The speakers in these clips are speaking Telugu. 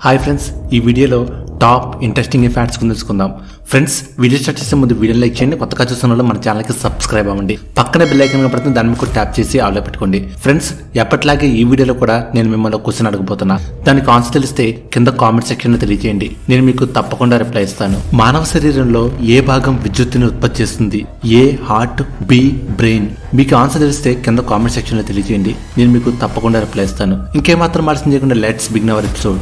హాయ్ ఫ్రెండ్స్ ఈ వీడియోలో టాప్ ఇంట్రెస్టింగ్ ఫ్యాక్ట్స్ గురించి తెలుసుకుందాం ఫ్రెండ్స్ వీడియో స్టార్ట్ చేసే ముందు వీడియో లైక్ చేయండి కొత్తగా చూస్తున్న వాళ్ళు మన ఛానల్కి సబ్స్క్రైబ్ అవ్వండి పక్కనే బెల్ ఐకన్ పడుతుంది దాని మీద కూడా ట్యాప్ చేసి ఆల్లో పెట్టుకోండి ఫ్రెండ్స్ ఎప్పటిలాగే ఈ వీడియోలో కూడా నేను మిమ్మల్ని క్వశ్చన్ అడగబోతున్నా దానికి ఆన్సర్ తెలిస్తే కింద కామెంట్ సెక్షన్ తెలియజేయండి నేను మీకు తప్పకుండా రిప్లై ఇస్తాను మానవ శరీరంలో ఏ భాగం విద్యుత్తుని ఉత్పత్తి చేస్తుంది ఏ హార్ట్ బి బ్రెయిన్ మీకు ఆన్సర్ తెలిస్తే కింద కామెంట్ సెక్షన్లో తెలియజేయండి నేను మీకు తప్పకుండా రిప్లై ఇస్తాను ఇంకేమాత్రం ఆలస్యం చేయకుండా లెట్స్ బిగిన్ అవర్ ఎపిసోడ్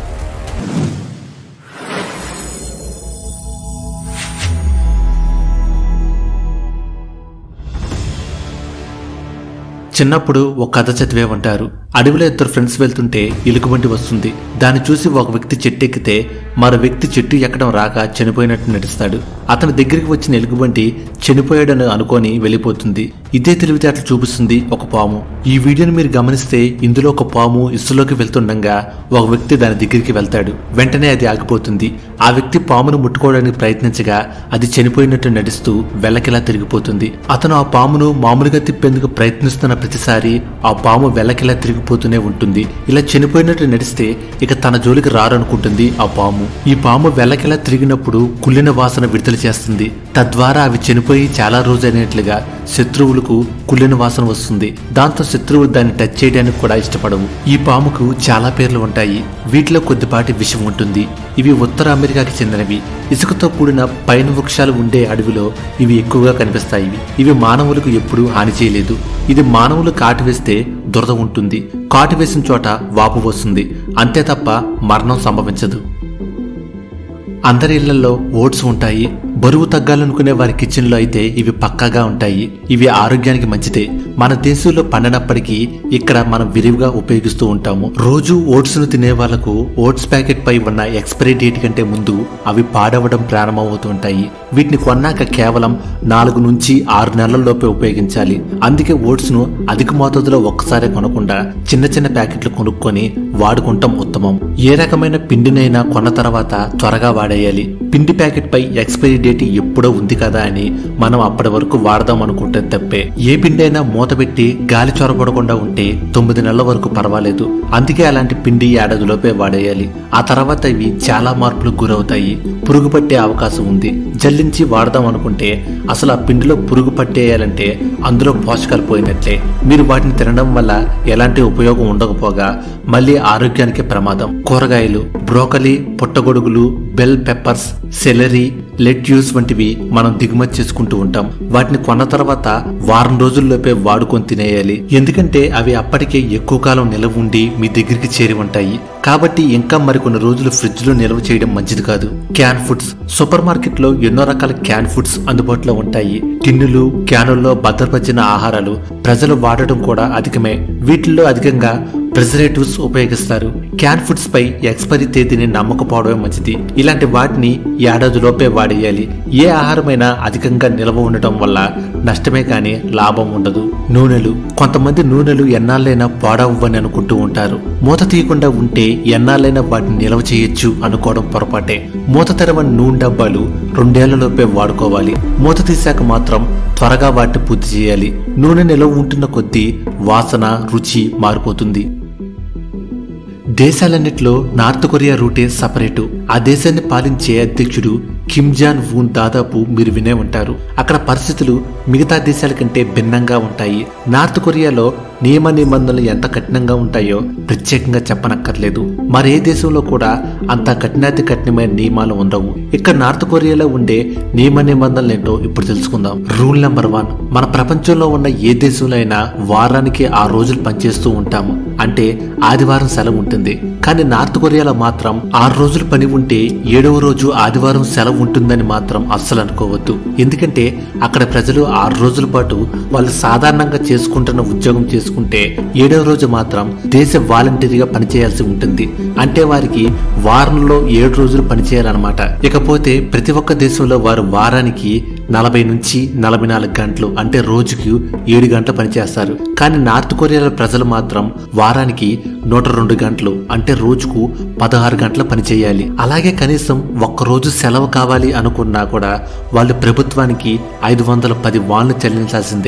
చిన్నప్పుడు ఒక కథ చదివే ఉంటారు అడవిలో ఇద్దరు ఫ్రెండ్స్ వెళ్తుంటే ఎలుగుబంటి వస్తుంది దాన్ని చూసి ఒక వ్యక్తి చెట్టు ఎక్కితే మరో వ్యక్తి చెట్టు ఎక్కడం రాక చనిపోయినట్టు నడుస్తాడు అతని దగ్గరికి వచ్చిన ఎలుగుబంటి చనిపోయాడని అనుకొని వెళ్ళిపోతుంది ఇదే తెలివితేటలు చూపిస్తుంది ఒక పాము ఈ వీడియోని మీరు గమనిస్తే ఇందులో ఒక పాము ఇసులోకి వెళ్తుండగా ఒక వ్యక్తి దాని దగ్గరికి వెళ్తాడు వెంటనే అది ఆగిపోతుంది ఆ వ్యక్తి పామును ముట్టుకోవడానికి ప్రయత్నించగా అది చనిపోయినట్టు నడుస్తూ వెల్లకిలా తిరిగిపోతుంది అతను ఆ పామును మామూలుగా తిప్పేందుకు ప్రయత్నిస్తున్న ప్రతిసారి ఆ పాము వెల్లకిలా తిరిగిపోతూనే ఉంటుంది ఇలా చనిపోయినట్టు నడిస్తే ఇక తన జోలికి రారనుకుంటుంది ఆ పాము ఈ పాము వెల్లకిలా తిరిగినప్పుడు కుళ్ళిన వాసన విడుదల చేస్తుంది తద్వారా అవి చనిపోయి చాలా రోజైనట్లుగా శత్రువులకు కుళ్ళిన వాసన వస్తుంది దాంతో శత్రువులు దాన్ని టచ్ చేయడానికి కూడా ఇష్టపడవు ఈ పాముకు చాలా పేర్లు ఉంటాయి వీటిలో కొద్దిపాటి విషం ఉంటుంది ఇవి ఉత్తర అమెరికాకి చెందినవి ఇసుకతో కూడిన పైన వృక్షాలు ఉండే అడవిలో ఇవి ఎక్కువగా కనిపిస్తాయి ఇవి మానవులకు ఎప్పుడూ హాని చేయలేదు ఇది మానవులు కాటు వేస్తే దురద ఉంటుంది కాటు వేసిన చోట వాపు వస్తుంది అంతే తప్ప మరణం సంభవించదు అందరి ఇళ్లలో ఓట్స్ ఉంటాయి బరువు తగ్గాలనుకునే వారి కిచెన్లో అయితే ఇవి పక్కాగా ఉంటాయి ఇవి ఆరోగ్యానికి మంచిదే మన దేశంలో పండినప్పటికీ ఇక్కడ మనం విరివిగా ఉపయోగిస్తూ ఉంటాము రోజు ఓట్స్ ను తినే వాళ్లకు ఓట్స్ ప్యాకెట్ పై ఉన్న ఎక్స్పైరీ డేట్ కంటే ముందు అవి పాడవడం ప్రారంభమవుతూ ఉంటాయి వీటిని కొన్నాక కేవలం నాలుగు నుంచి ఆరు నెలల్లోపే ఉపయోగించాలి అందుకే ఓట్స్ ను అధిక మోతాదులో ఒక్కసారే కొనకుండా చిన్న చిన్న ప్యాకెట్లు కొనుక్కొని వాడుకుంటాం ఉత్తమం ఏ రకమైన పిండినైనా కొన్న తర్వాత త్వరగా వాడేయాలి పిండి ప్యాకెట్ పై ఎక్స్పైరీ డేట్ ఎప్పుడో ఉంది కదా అని మనం అప్పటి వరకు వాడదాం అనుకుంటే తప్పే ఏ పిండి అయినా మూత పెట్టి గాలి చొరబడకుండా ఉంటే తొమ్మిది నెలల వరకు పర్వాలేదు అందుకే అలాంటి పిండి ఏడాదిలోపే వాడేయాలి ఆ తర్వాత ఇవి చాలా మార్పులకు గురవుతాయి పురుగు పట్టే అవకాశం ఉంది జల్లించి వాడదాం అనుకుంటే అసలు ఆ పిండిలో పురుగు పట్టేయాలంటే అందులో పోషకాలు పోయినట్లే మీరు వాటిని తినడం వల్ల ఎలాంటి ఉపయోగం ఉండకపోగా మళ్ళీ ఆరోగ్యానికి ప్రమాదం కూరగాయలు బ్రోకలీ పుట్టగొడుగులు బెల్ పెప్పర్స్ సెలరీ లెట్యూస్ వంటివి మనం దిగుమతి చేసుకుంటూ ఉంటాం వాటిని కొన్న తర్వాత వారం రోజుల్లోపే వాడుకొని తినేయాలి ఎందుకంటే అవి అప్పటికే ఎక్కువ కాలం నిలవ ఉండి మీ దగ్గరికి చేరి ఉంటాయి కాబట్టి ఇంకా మరికొన్ని రోజులు ఫ్రిడ్జ్ లో నిల్వ చేయడం మంచిది కాదు క్యాన్ ఫుడ్స్ సూపర్ మార్కెట్ లో ఎన్నో రకాల క్యాన్ ఫుడ్స్ అందుబాటులో ఉంటాయి టిన్నులు క్యానుల్లో భద్రపరిచిన ఆహారాలు ప్రజలు వాడటం కూడా అధికమే వీటిల్లో అధికంగా ప్రిజర్వేటివ్స్ ఉపయోగిస్తారు క్యాన్ ఫుడ్స్ పై ఎక్స్పైరీ తేదీని నమ్మకపోవడమే మంచిది ఇలాంటి వాటిని ఏడాదిలోపే వాడేయాలి ఏ ఆహారమైనా అధికంగా నిల్వ ఉండటం వల్ల నష్టమే కానీ లాభం ఉండదు నూనెలు కొంతమంది నూనెలు ఎన్నాళ్ళైనా పాడవని అనుకుంటూ ఉంటారు మూత తీయకుండా ఉంటే ఎన్నాళ్ళైనా వాటిని నిల్వ చేయొచ్చు అనుకోవడం పొరపాటే మూత తెరవని నూనె డబ్బాలు రెండేళ్లలోపే వాడుకోవాలి మూత తీశాక మాత్రం త్వరగా వాటిని పూర్తి చేయాలి నూనె నిల్వ ఉంటున్న కొద్దీ వాసన రుచి మారిపోతుంది దేశాలన్నిట్లో నార్త్ కొరియా రూటే సపరేటు ఆ దేశాన్ని పాలించే అధ్యక్షుడు కిమ్ జాన్ వూన్ దాదాపు మీరు వినే ఉంటారు అక్కడ పరిస్థితులు మిగతా దేశాల కంటే భిన్నంగా ఉంటాయి నార్త్ కొరియాలో నియమ నిబంధనలు ఎంత కఠినంగా ఉంటాయో ప్రత్యేకంగా చెప్పనక్కర్లేదు మరే దేశంలో కూడా అంత కఠినాతి కఠినమైన నియమాలు ఉండవు ఇక్కడ నార్త్ కొరియాలో ఉండే నియమ నిబంధనలు ఏంటో ఇప్పుడు తెలుసుకుందాం రూల్ నెంబర్ వన్ మన ప్రపంచంలో ఉన్న ఏ దేశంలో అయినా వారానికి ఆ రోజులు పనిచేస్తూ ఉంటాము అంటే ఆదివారం సెలవు ఉంటుంది కానీ నార్త్ కొరియాలో మాత్రం ఆరు రోజులు పని ఉంటే ఏడవ రోజు ఆదివారం సెలవు ఉంటుందని మాత్రం అస్సలు అనుకోవద్దు ఎందుకంటే అక్కడ ప్రజలు ఆరు రోజుల పాటు వాళ్ళు సాధారణంగా చేసుకుంటున్న ఉద్యోగం చేసుకుంటే ఏడవ రోజు మాత్రం దేశ వాలంటీర్గా పనిచేయాల్సి ఉంటుంది అంటే వారికి వారంలో ఏడు రోజులు పనిచేయాలన్నమాట ఇకపోతే ప్రతి ఒక్క దేశంలో వారు వారానికి నలభై నుంచి నలభై నాలుగు గంటలు అంటే రోజుకి ఏడు గంటలు పనిచేస్తారు కానీ నార్త్ కొరియాలో ప్రజలు మాత్రం వారానికి నూట రెండు గంటలు అంటే రోజుకు పదహారు గంటలు పనిచేయాలి అలాగే కనీసం ఒక్క రోజు సెలవు కావాలి అనుకున్నా కూడా వాళ్ళు ప్రభుత్వానికి ఐదు వందల పది వాన్లు చెల్లించాల్సిందే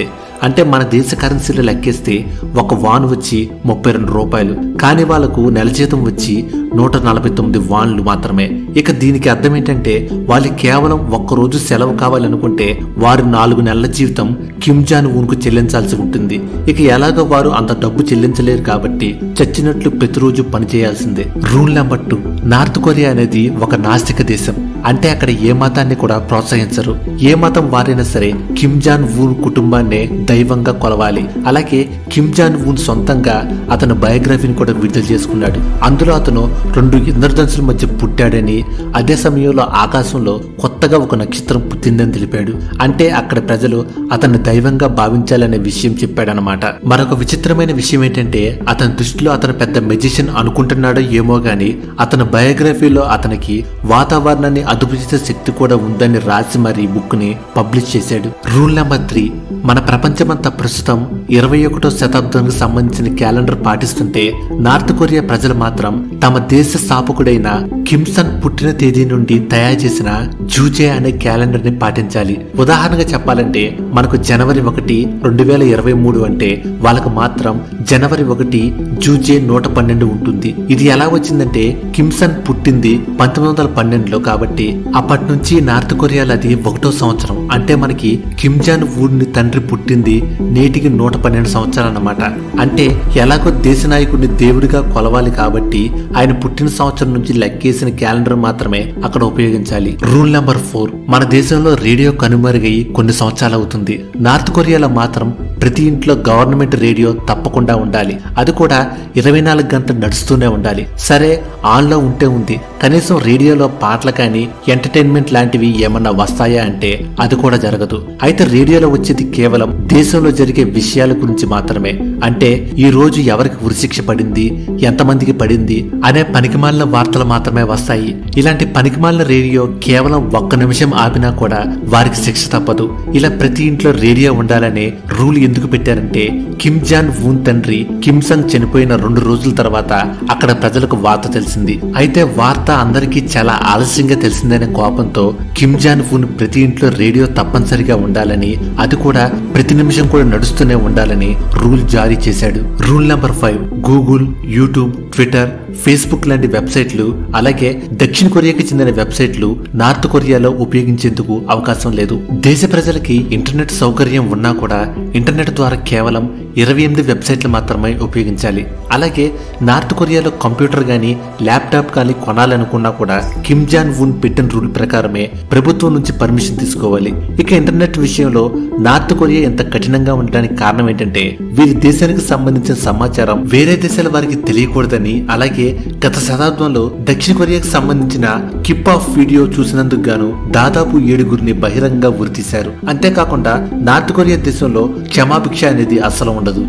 అంటే మన దేశ కరెన్సీలో లెక్కేస్తే ఒక వాన్ వచ్చి ముప్పై రెండు రూపాయలు కానీ వాళ్ళకు నెల జీతం వచ్చి నూట నలభై తొమ్మిది వాన్లు మాత్రమే ఇక దీనికి అర్థం ఏంటంటే వాళ్ళు కేవలం ఒక్క రోజు సెలవు కావాలనుకుంటే వారు నాలుగు నెలల జీవితం కిమ్ జాన్ ఊన్కు చెల్లించాల్సి ఉంటుంది ఇక ఎలాగో వారు అంత డబ్బు చెల్లించలేరు కాబట్టి చచ్చినట్లు ప్రతిరోజు పనిచేయాల్సిందే rule number two North Korea అనేది ఒక నాస్తిక దేశం అంటే అక్కడ ఏ మతాన్ని కూడా ప్రోత్సహించరు ఏ మతం వారైనా సరే కిమ్ జాన్ ఊన్ కుటుంబాన్నే దైవంగా కొలవాలి అలాగే కిమ్ జాన్ ఊన్ సొంతంగా అతను బయోగ్రఫీని కూడా విడుదల చేసుకున్నాడు అందులో అతను రెండు ఇంద్రధనుసుల మధ్య పుట్టాడని అదే సమయంలో ఆకాశంలో కొత్తగా ఒక నక్షత్రం పుట్టిందని తెలిపాడు అంటే అక్కడ ప్రజలు అతన్ని దైవంగా భావించాలనే విషయం చెప్పాడనమాట మరొక విచిత్రమైన విషయం ఏంటంటే అతని దృష్టిలో అతను పెద్ద మెజిషియన్ అనుకుంటున్నాడో ఏమో గాని అతని బయోగ్రఫీలో అతనికి వాతావరణాన్ని అదుపు చేసే శక్తి కూడా ఉందని రాసి మరి బుక్ ని పబ్లిష్ చేశాడు రూల్ నెంబర్ త్రీ మన ప్రపంచమంతా ప్రస్తుతం ఇరవై ఒకటో శతాబ్దానికి సంబంధించిన క్యాలెండర్ పాటిస్తుంటే నార్త్ కొరియా ప్రజలు మాత్రం తమ దేశ స్థాపకుడైన కిమ్సన్ పుట్టిన తేదీ నుండి తయారు చేసిన జూజే అనే క్యాలెండర్ ని పాటించాలి ఉదాహరణగా చెప్పాలంటే మనకు జనవరి ఒకటి రెండు వేల ఇరవై మూడు అంటే వాళ్ళకు మాత్రం జనవరి ఒకటి జూజే నూట పన్నెండు ఉంటుంది ఇది ఎలా వచ్చిందంటే కిమ్సన్ పుట్టింది పంతొమ్మిది వందల పన్నెండులో కాబట్టి అప్పటి నుంచి నార్త్ కొరియాలో అది ఒకటో సంవత్సరం అంటే మనకి కిమ్ జాన్ ఊడ్ని తండ్రి పుట్టింది నేటికి నూట పన్నెండు సంవత్సరాలు అన్నమాట అంటే ఎలాగో దేశ నాయకుడిని దేవుడిగా కొలవాలి కాబట్టి ఆయన పుట్టిన సంవత్సరం నుంచి లెక్కేసిన క్యాలెండర్ మాత్రమే అక్కడ ఉపయోగించాలి రూల్ నెంబర్ ఫోర్ మన దేశంలో రేడియో కనుమరుగై కొన్ని సంవత్సరాలు అవుతుంది నార్త్ కొరియాలో మాత్రం ప్రతి ఇంట్లో గవర్నమెంట్ రేడియో తప్పకుండా ఉండాలి అది కూడా ఇరవై నాలుగు గంటలు నడుస్తూనే ఉండాలి సరే ఆన్లో ఉంటే ఉంది కనీసం రేడియోలో పాటలు కానీ ఎంటర్టైన్మెంట్ లాంటివి ఏమన్నా వస్తాయా అంటే అది కూడా జరగదు అయితే రేడియోలో వచ్చేది కేవలం దేశంలో జరిగే విషయాల గురించి మాత్రమే అంటే ఈ రోజు ఎవరికి ఉరిశిక్ష పడింది ఎంతమందికి పడింది అనే పనికిమాలిన వార్తలు మాత్రమే వస్తాయి ఇలాంటి పనికిమాలిన రేడియో కేవలం ఒక్క నిమిషం ఆపినా కూడా వారికి శిక్ష తప్పదు ఇలా ప్రతి ఇంట్లో రేడియో ఉండాలనే రూల్ ఎందుకు పెట్టారంటే కిమ్ జాన్ వూన్ తండ్రి కిమ్ సంగ్ చనిపోయిన రెండు రోజుల తర్వాత అక్కడ ప్రజలకు వార్త తెలిసింది అయితే వార్త అందరికీ చాలా ఆలస్యంగా తెలిసిందనే కోపంతో కిమ్ జాన్ వూన్ ప్రతి ఇంట్లో రేడియో తప్పనిసరిగా ఉండాలని అది కూడా ప్రతి నిమిషం కూడా నడుస్తూనే ఉండాలని రూల్ జారీ చేశాడు rule number five Google YouTube Twitter Facebook లాంటి వెబ్సైట్లు అలాగే దక్షిణ కొరియాకి చెందిన వెబ్సైట్లు నార్త్ కొరియాలో ఉపయోగించేందుకు అవకాశం లేదు దేశ ప్రజలకి ఇంటర్నెట్ సౌకర్యం ఉన్నా కూడా ఇంటర్నెట్ ద్వారా కేవలం ఇరవై ఎనిమిది వెబ్సైట్లు మాత్రమే ఉపయోగించాలి అలాగే నార్త్ కొరియాలో కంప్యూటర్ కానీ ల్యాప్టాప్ కానీ కొనాలనుకున్నా కూడా కిమ్ జాన్ వున్ పెట్టిన రూల్ ప్రకారమే ప్రభుత్వం నుంచి పర్మిషన్ తీసుకోవాలి ఇక ఇంటర్నెట్ విషయంలో నార్త్ కొరియా ఎంత కఠినంగా ఉండడానికి కారణం ఏంటంటే వీరి దేశానికి సంబంధించిన సమాచారం వేరే దేశాల వారికి తెలియకూడదని అలాగే గత శతాబ్దంలో దక్షిణ కొరియాకు సంబంధించిన కిప్ ఆఫ్ వీడియో చూసినందుకు గాను దాదాపు ఏడుగురిని బహిరంగంగా ఉరితీశారు అంతేకాకుండా నార్త్ కొరియా దేశంలో క్షమాభిక్ష అనేది అసలు ఉండదు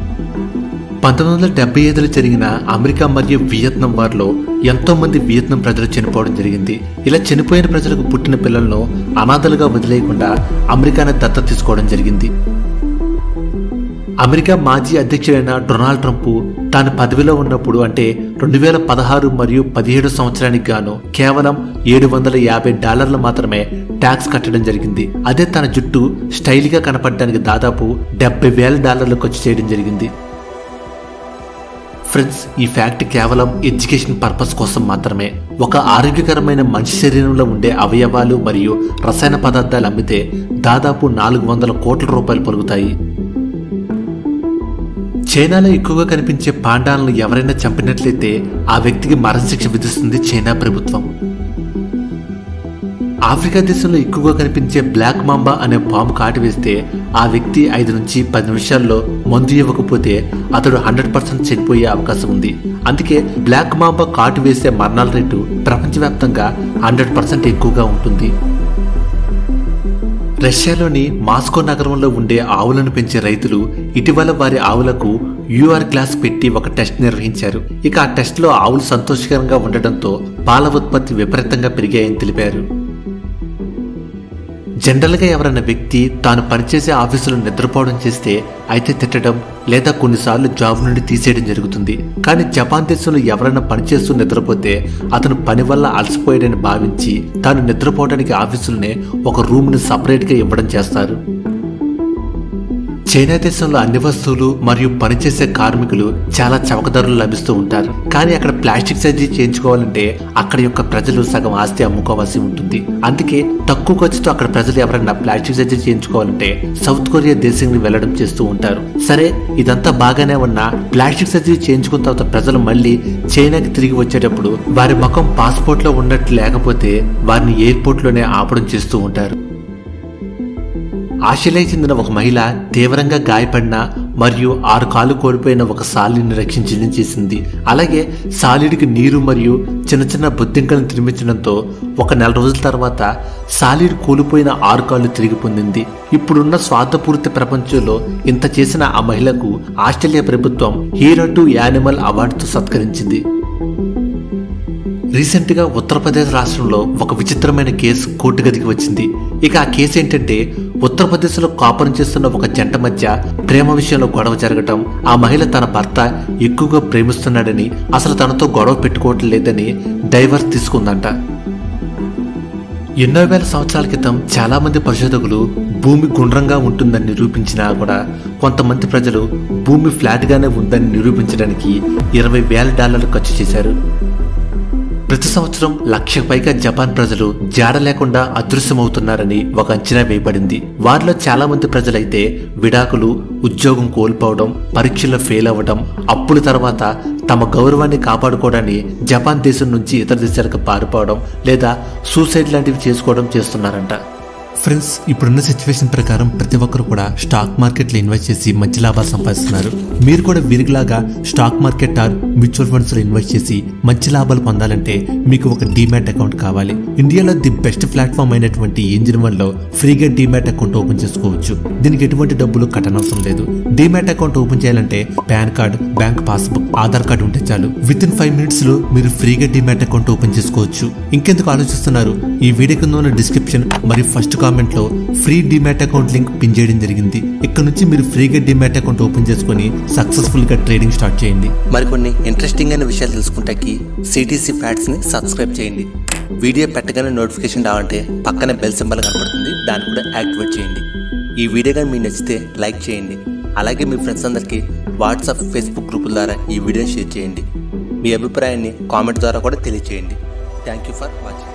పంతొమ్మిది వందల డెబ్బై ఐదులో జరిగిన అమెరికా మరియు వియత్నాం వార్లో ఎంతో మంది వియత్నాం ప్రజలు చనిపోవడం జరిగింది ఇలా చనిపోయిన ప్రజలకు పుట్టిన పిల్లలను అనాథలుగా వదిలేయకుండా అమెరికానే దత్తత తీసుకోవడం జరిగింది అమెరికా మాజీ అధ్యక్షుడైన డొనాల్డ్ ట్రంప్ తాను పదవిలో ఉన్నప్పుడు అంటే రెండు వేల పదహారు మరియు పదిహేడు సంవత్సరానికి గాను కేవలం ఏడు వందల యాభై డాలర్లు మాత్రమే ట్యాక్స్ కట్టడం జరిగింది అదే తన జుట్టు స్టైల్గా కనపడడానికి దాదాపు డెబ్బై వేల డాలర్లు ఖర్చు చేయడం జరిగింది ఫ్రెండ్స్ ఈ ఫ్యాక్ట్ కేవలం ఎడ్యుకేషన్ పర్పస్ కోసం మాత్రమే ఒక ఆరోగ్యకరమైన మనిషి శరీరంలో ఉండే అవయవాలు మరియు రసాయన పదార్థాలు అమ్మితే దాదాపు నాలుగు వందల కోట్ల రూపాయలు పలుకుతాయి చైనాలో ఎక్కువగా కనిపించే పాండాలను ఎవరైనా చంపినట్లయితే ఆ వ్యక్తికి మరణశిక్ష విధిస్తుంది చైనా ప్రభుత్వం ఆఫ్రికా దేశంలో ఎక్కువగా కనిపించే బ్లాక్ మాంబా అనే పాము కాటు వేస్తే ఆ వ్యక్తి ఐదు నుంచి పది నిమిషాల్లో మందు ఇవ్వకపోతే అతడు హండ్రెడ్ పర్సెంట్ చనిపోయే అవకాశం ఉంది అందుకే బ్లాక్ మాంబా కాటు వేసే మరణాల రేటు ప్రపంచవ్యాప్తంగా హండ్రెడ్ పర్సెంట్ ఎక్కువగా ఉంటుంది రష్యాలోని మాస్కో నగరంలో ఉండే ఆవులను పెంచే రైతులు ఇటీవల వారి ఆవులకు యూఆర్ క్లాస్ పెట్టి ఒక టెస్ట్ నిర్వహించారు ఇక ఆ టెస్ట్లో ఆవులు సంతోషకరంగా ఉండటంతో పాల ఉత్పత్తి విపరీతంగా పెరిగాయని తెలిపారు జనరల్గా ఎవరైనా వ్యక్తి తాను పనిచేసే ఆఫీసులో నిద్రపోవడం చేస్తే అయితే తిట్టడం లేదా కొన్నిసార్లు జాబ్ నుండి తీసేయడం జరుగుతుంది కానీ జపాన్ దేశంలో ఎవరైనా పనిచేస్తూ నిద్రపోతే అతను పని వల్ల అలసిపోయాడని భావించి తాను నిద్రపోవడానికి ఆఫీసులోనే ఒక రూమ్ని సపరేట్గా ఇవ్వడం చేస్తారు చైనా దేశంలో అన్ని వస్తువులు మరియు పనిచేసే కార్మికులు చాలా చవక ధరలు లభిస్తూ ఉంటారు కానీ అక్కడ ప్లాస్టిక్ సర్జరీ చేయించుకోవాలంటే అక్కడ యొక్క ప్రజలు సగం ఆస్తి అమ్ముకోవాల్సి ఉంటుంది అందుకే తక్కువ ఖర్చుతో అక్కడ ప్రజలు ఎవరైనా ప్లాస్టిక్ సర్జరీ చేయించుకోవాలంటే సౌత్ కొరియా దేశానికి వెళ్లడం చేస్తూ ఉంటారు సరే ఇదంతా బాగానే ఉన్నా ప్లాస్టిక్ సర్జరీ చేయించుకున్న తర్వాత ప్రజలు మళ్ళీ చైనాకి తిరిగి వచ్చేటప్పుడు వారి ముఖం పాస్పోర్ట్ లో ఉన్నట్టు లేకపోతే వారిని ఎయిర్పోర్ట్ లోనే ఆపడం చేస్తూ ఉంటారు ఆస్ట్రేలియాకి చెందిన ఒక మహిళ తీవ్రంగా గాయపడిన మరియు ఆరు కాలు కోల్పోయిన ఒక సాలిని రక్షించడం చేసింది అలాగే సాలిడికి నీరు మరియు చిన్న చిన్న బొద్దింకలను తినిపించడంతో ఒక నెల రోజుల తర్వాత సాలిడ్ కోల్పోయిన ఆరు కాళ్ళు తిరిగి పొందింది ఇప్పుడున్న స్వార్థపూరిత ప్రపంచంలో ఇంత చేసిన ఆ మహిళకు ఆస్ట్రేలియా ప్రభుత్వం హీరో టు యానిమల్ అవార్డుతో సత్కరించింది రీసెంట్ గా ఉత్తరప్రదేశ్ రాష్ట్రంలో ఒక విచిత్రమైన కేసు కోర్టు గదికి వచ్చింది ఇక ఆ కేసు ఏంటంటే ఉత్తరప్రదేశ్ లో కాపురం చేస్తున్న ఒక జంట మధ్య ప్రేమ విషయంలో గొడవ జరగటం ఆ మహిళ తన భర్త ఎక్కువగా ప్రేమిస్తున్నాడని అసలు తనతో గొడవ పెట్టుకోవటం లేదని డైవర్స్ తీసుకుందంట ఎన్నో వేల సంవత్సరాల క్రితం చాలా మంది పరిశోధకులు భూమి గుండ్రంగా ఉంటుందని నిరూపించినా కూడా కొంతమంది ప్రజలు భూమి ఫ్లాట్ గానే ఉందని నిరూపించడానికి ఇరవై వేల డాలర్లు ఖర్చు చేశారు ప్రతి సంవత్సరం లక్ష పైగా జపాన్ ప్రజలు జాడ లేకుండా అదృశ్యమవుతున్నారని ఒక అంచనా వేయబడింది వారిలో చాలా మంది ప్రజలైతే విడాకులు ఉద్యోగం కోల్పోవడం పరీక్షల్లో ఫెయిల్ అవ్వడం అప్పుల తర్వాత తమ గౌరవాన్ని కాపాడుకోవడాన్ని జపాన్ దేశం నుంచి ఇతర దేశాలకు పారిపోవడం లేదా సూసైడ్ లాంటివి చేసుకోవడం చేస్తున్నారంట ఫ్రెండ్స్ ఇప్పుడున్న సిచ్యువేషన్ ప్రకారం ప్రతి ఒక్కరు కూడా స్టాక్ మార్కెట్లో ఇన్వెస్ట్ చేసి మంచి లాభాలు సంపాదిస్తున్నారు మీరు కూడా వీరిలాగా stock market or mutual funds లో ఇన్వెస్ట్ చేసి మంచి లాభాలు పొందాలంటే మీకు ఒక డీమ్యాట్ అకౌంట్ కావాలి ఇండియాలో ది బెస్ట్ ప్లాట్ఫామ్ అయినటువంటి ఇంజిన్ వన్ లో ఫ్రీగా డీమ్యాట్ అకౌంట్ ఓపెన్ చేసుకోవచ్చు దీనికి ఎటువంటి డబ్బులు కట్టనవసరం లేదు డీమ్యాట్ అకౌంట్ ఓపెన్ చేయాలంటే PAN card bank passbook Aadhaar card ఉంటే చాలు విత్ ఇన్ ఫైవ్ మినిట్స్ లో మీరు ఫ్రీగా డీమ్యాట్ అకౌంట్ ఓపెన్ చేసుకోవచ్చు ఇంకెందుకు ఆలోచిస్తున్నారు ఈ వీడియో కింద ఉన్న డిస్క్రిప్షన్ మరియు ఫస్ట్ కామెంట్ లో free demat account link pin చేయడం జరిగింది ఇక్కడ నుంచి మీరు ఫ్రీగా డిమాట్ అకౌంట్ ఓపెన్ చేసుకుని సక్సెస్ఫుల్ గా ట్రేడింగ్ స్టార్ట్ చేయండి మరికొన్ని ఇంట్రెస్టింగ్ అయిన విషయాలు తెలుసుకుంటాకి సిటీసీ ఫ్యాట్స్ని సబ్స్క్రైబ్ చేయండి వీడియో పెట్టగానే నోటిఫికేషన్ రావాలంటే పక్కనే బెల్ సింబల్ కనపడుతుంది దాన్ని కూడా యాక్టివేట్ చేయండి ఈ వీడియో కానీ మీకు నచ్చితే లైక్ చేయండి అలాగే మీ ఫ్రెండ్స్ అందరికీ వాట్సాప్ ఫేస్బుక్ గ్రూపుల ద్వారా ఈ వీడియోని షేర్ చేయండి మీ అభిప్రాయాన్ని కామెంట్ ద్వారా కూడా తెలియచేయండి థ్యాంక్ యూ ఫర్ వాచింగ్